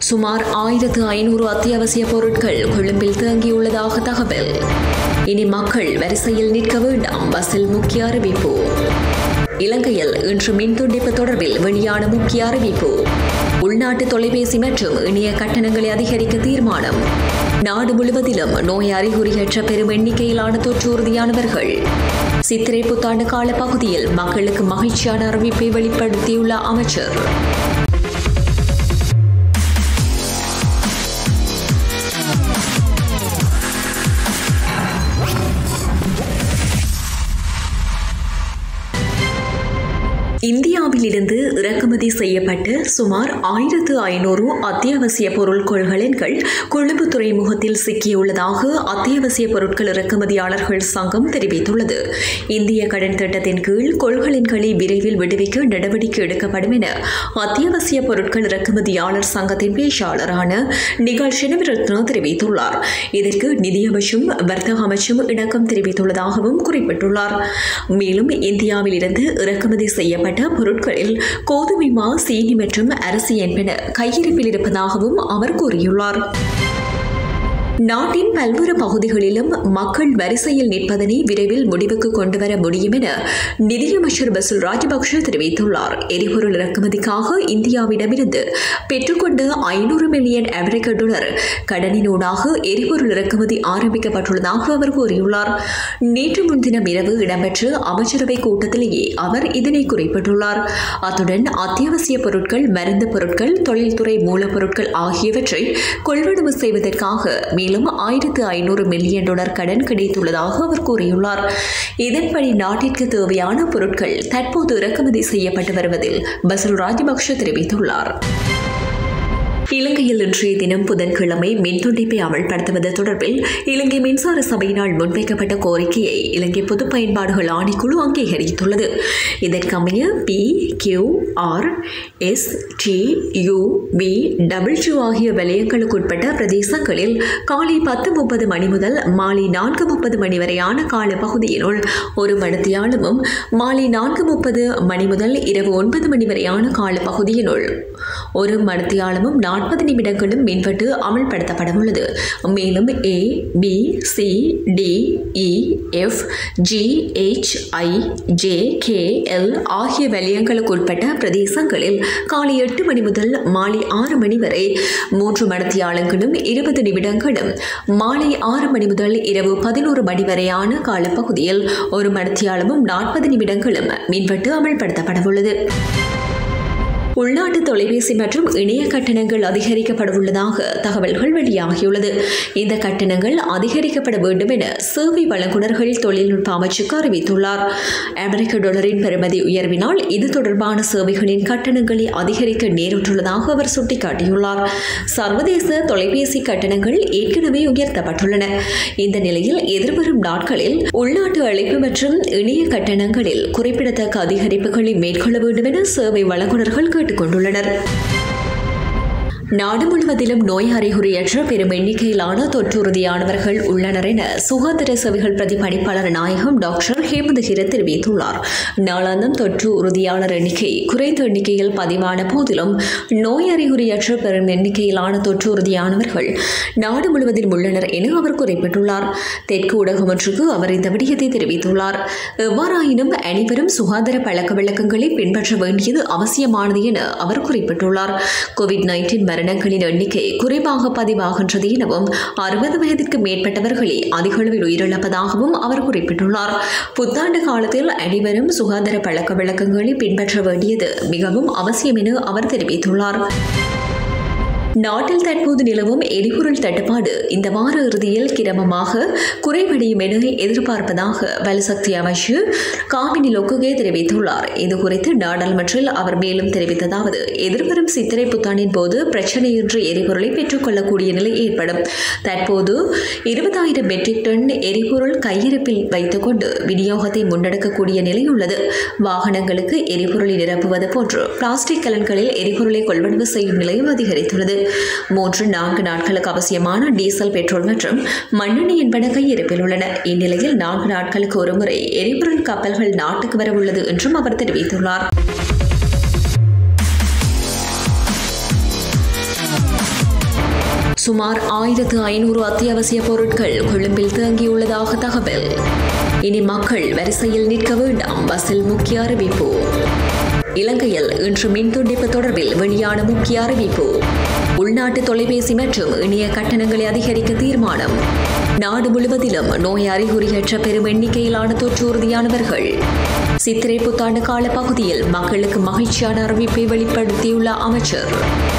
சுமார் ஆயிரத்து ஐநூறு அத்தியாவசிய பொருட்கள் கொழும்பில் தேங்கியுள்ளதாக தகவல் இனி மக்கள் வரிசையில் நிற்க வேண்டாம் பஸ்ஸில் முக்கிய அறிவிப்பு இலங்கையில் இன்று மின் துண்டிப்பு தொடர்பில் வெளியான முக்கிய அறிவிப்பு உள்நாட்டு தொலைபேசி மற்றும் இணைய கட்டணங்களை அதிகரிக்க தீர்மானம் நாடு முழுவதிலும் நோய் அறிகுறியற்ற பெரும் எண்ணிக்கையிலான தொற்று உறுதியானவர்கள் சித்திரை புத்தாண்டு கால பகுதியில் மக்களுக்கு மகிழ்ச்சியான அறிவிப்பை வெளிப்படுத்தியுள்ள அமைச்சர் இந்தியாவிலிருந்து இறக்குமதி செய்யப்பட்ட சுமார் ஆயிரத்து ஐநூறு அத்தியாவசிய பொருள் கொள்கலன்கள் கொழும்பு துறைமுகத்தில் சிக்கியுள்ளதாக அத்தியாவசிய பொருட்கள் இறக்குமதியாளர்கள் சங்கம் தெரிவித்துள்ளது இந்திய கடன் திட்டத்தின் கீழ் கொள்கலன்களை விரைவில் விடுவிக்க நடவடிக்கை எடுக்கப்படும் என அத்தியாவசிய பொருட்கள் இறக்குமதியாளர் சங்கத்தின் பேச்சாளரான நிகழ் ஷெனவிரத்னா தெரிவித்துள்ளார் இதற்கு நிதியமைச்சும் வர்த்தக அமைச்சும் இணக்கம் தெரிவித்துள்ளதாகவும் குறிப்பிட்டுள்ளார் மேலும் இந்தியாவில் இருந்து இறக்குமதி செய்யப்பட்ட செய்யப்பட்ட பொருட்களில் கோதுமை மா சீனி மற்றும் அரிசி என்பன கையிருப்பில் இருப்பதாகவும் அவர் கூறியுள்ளார் நாட்டின் பல்வேறு பகுதிகளிலும் மக்கள் வரிசையில் நிற்பதனை விரைவில் முடிவுக்கு கொண்டுவர முடியும் என நிதியமைச்சர் பசுல் ராஜபக்ஷ தெரிவித்துள்ளார் எரிபொருள் இறக்குமதிக்காக இந்தியாவிடமிருந்து பெற்றுக்கொண்ட ஐநூறு மில்லியன் அமெரிக்க டாலர் கடனினூடாக எரிபொருள் இறக்குமதி ஆரம்பிக்கப்பட்டுள்ளதாக அவர் கூறியுள்ளார் நேற்று முன்தினம் இரவு இடம்பெற்ற அமைச்சரவை கூட்டத்திலேயே அவர் இதனை குறிப்பிட்டுள்ளார் அத்துடன் அத்தியாவசிய பொருட்கள் மருந்து பொருட்கள் தொழில்துறை மூலப்பொருட்கள் ஆகியவற்றை கொள்வனவு செய்வதற்காக மேலும் ஆயிரத்து ஐநூறு மில்லியன் டாலர் கடன் கிடைத்துள்ளதாக அவர் கூறியுள்ளார் இதன்படி நாட்டிற்கு தேவையான பொருட்கள் தற்போது இறக்குமதி செய்யப்பட்டு வருவதில் பசுல் ராஜபக்ஷ தெரிவித்துள்ளார் இலங்கையில் இன்றைய தினம் புதன்கிழமை மின் துண்டிப்பை அமல்படுத்துவது தொடர்பில் இலங்கை மின்சார சபையினால் முன்வைக்கப்பட்ட கோரிக்கையை இலங்கை பொது பயன்பாடுகள் ஆணைக்குழு அங்கீகரித்துள்ளது இதற்கமைய P Q R S T U V W ஆகிய வலயங்களுக்குட்பட்ட பிரதேசங்களில் காலை பத்து முப்பது மணி முதல் மாலை நான்கு முப்பது மணி வரையான கால பகுதியினுள் ஒரு மணித்தியாலமும் மாலை நான்கு முப்பது மணி முதல் இரவு ஒன்பது மணி வரையான கால பகுதியினுள் ஒரு மணித்தியாலமும் நாற்பது நிமிடங்களும் மின்வெட்டு அமல்படுத்தப்பட உள்ளது மேலும் A B C D E F G H I J K L ஆகிய வலயங்களுக்கு உட்பட்ட பிரதேசங்களில் காலை எட்டு மணி முதல் மாலை ஆறு மணி வரை மூன்று மணித்தியாலங்களும் இருபது நிமிடங்களும் மாலை ஆறு மணி முதல் இரவு பதினோரு மணி வரையான காலப்பகுதியில் ஒரு மணித்தியாலமும் நாற்பது நிமிடங்களும் மின்வெட்டு அமல்படுத்தப்பட உள்ளது உள்நாட்டு தொலைபேசி மற்றும் இணைய கட்டணங்கள் அதிகரிக்கப்பட உள்ளதாக தகவல்கள் வெளியாகியுள்ளது இந்த கட்டணங்கள் அதிகரிக்கப்பட வேண்டும் என சேவை வழங்குநர்கள் தொழில்நுட்ப அமைச்சுக்கு அறிவித்துள்ளார் அமெரிக்க டாலரின் பெறுமதி உயர்வினால் இது தொடர்பான சேவைகளின் கட்டணங்களை அதிகரிக்க நேரிட்டுள்ளதாக அவர் சுட்டிக்காட்டியுள்ளார் சர்வதேச தொலைபேசி கட்டணங்கள் ஏற்கனவே உயர்த்தப்பட்டுள்ளன இந்த நிலையில் எதிர்வரும் நாட்களில் உள்நாட்டு அழைப்பு மற்றும் இணைய கட்டணங்களில் குறிப்பிடத்தக்க அதிகரிப்புகளை மேற்கொள்ள வேண்டும் என சேவை வழங்குநர்கள் கேட்டுக் கொண்டுள்ளனர் நாடு முழுவதிலும் நோய் அறிகுறியற்ற பெரும் எண்ணிக்கையிலான தொற்றுறுதியானவர்கள் உள்ளனர் என சுகாதார சேவைகள் பிரதிபலிப்பாளர் நாயகம் டாக்டர் ஹேமந்தகிர தெரிவித்துள்ளார் நாளாந்தம் தொற்று உறுதியாளர் எண்ணிக்கை குறைந்த எண்ணிக்கையில் பதிவான போதிலும் நோய் அறிகுறியற்ற பெரும் எண்ணிக்கையிலான தொற்று உறுதியானவர்கள் நாடு முழுவதிலும் உள்ளனர் என அவர் குறிப்பிட்டுள்ளார் தெற்கு ஊடகம் ஒன்றுக்கு அவர் இந்த விடயத்தை தெரிவித்துள்ளார் எவ்வாறாயினும் அனைவரும் சுகாதார பழக்க வழக்கங்களை பின்பற்ற வேண்டியது அவசியமானது என அவர் குறிப்பிட்டுள்ளார் கோவிட் நைன்டீன் மரணங்களின் எண்ணிக்கை குறைவாக பதிவாகின்றது எனவும் அறுபது வயதிற்கு மேற்பட்டவர்களே அதிக அளவில் உயிரிழப்பதாகவும் அவர் குறிப்பிட்டுள்ளார் புத்தாண்டு காலத்தில் அனைவரும் சுகாதார பழக்க வழக்கங்களை பின்பற்ற வேண்டியது மிகவும் அவசியம் என அவர் தெரிவித்துள்ளார் நாட்டில் தற்போது நிலவும் எரிபொருள் தட்டுப்பாடு இந்த வார இறுதியில் கிரமமாக குறைவடையும் என எதிர்பார்ப்பதாக வலுசக்தி அமைச்சர் காமினி லொக்குகே தெரிவித்துள்ளார் இது குறித்து நாடாளுமன்றில் அவர் மேலும் தெரிவித்ததாவது எதிர்வரும் சித்திரை புத்தாண்டின் போது பிரச்சனையின்றி எரிபொருளை பெற்றுக்கொள்ளக்கூடிய நிலை ஏற்படும் தற்போது இருபதாயிரம் மெட்ரிக் டன் எரிபொருள் கையிருப்பில் வைத்துக்கொண்டு விநியோகத்தை முன்னெடுக்கக்கூடிய நிலை உள்ளது வாகனங்களுக்கு எரிபொருளை நிரப்புவது போன்று பிளாஸ்டிக் கலன்களில் எரிபொருளை கொள்வனவு செய்யும் நிலையும் அதிகரித்துள்ளது மூன்று நான்கு நாட்களுக்கு அவசியமான டீசல் பெட்ரோல் மற்றும் மண்ணெண்ணெய் என்பன கையிருப்பில் உள்ளன இந்நிலையில் நான்கு நாட்களுக்கு ஒருமுறை எரிபொருள் கப்பல்கள் நாட்டுக்கு வர உள்ளது என்றும் அவர் தெரிவித்துள்ளார் சுமார் ஆயிரத்து ஐநூறு அத்தியாவசிய பொருட்கள் கொழும்பில் தேங்கியுள்ளதாக தகவல் இனி மக்கள் வரிசையில் நிற்க வேண்டாம் பஸ்ஸில் முக்கிய அறிவிப்பு இலங்கையில் இன்று மின் துண்டிப்பு தொடர்பில் வெளியான முக்கிய அறிவிப்பு உள்நாட்டு தொலைபேசி மற்றும் இணைய கட்டணங்களை அதிகரிக்க தீர்மானம் நாடு முழுவதிலும் நோய் அறிகுறியற்ற பெரும் எண்ணிக்கையிலான தொற்று உறுதியானவர்கள் சித்திரை புத்தாண்டு கால பகுதியில் மக்களுக்கு மகிழ்ச்சியான அறிவிப்பை வெளிப்படுத்தியுள்ள அமைச்சர்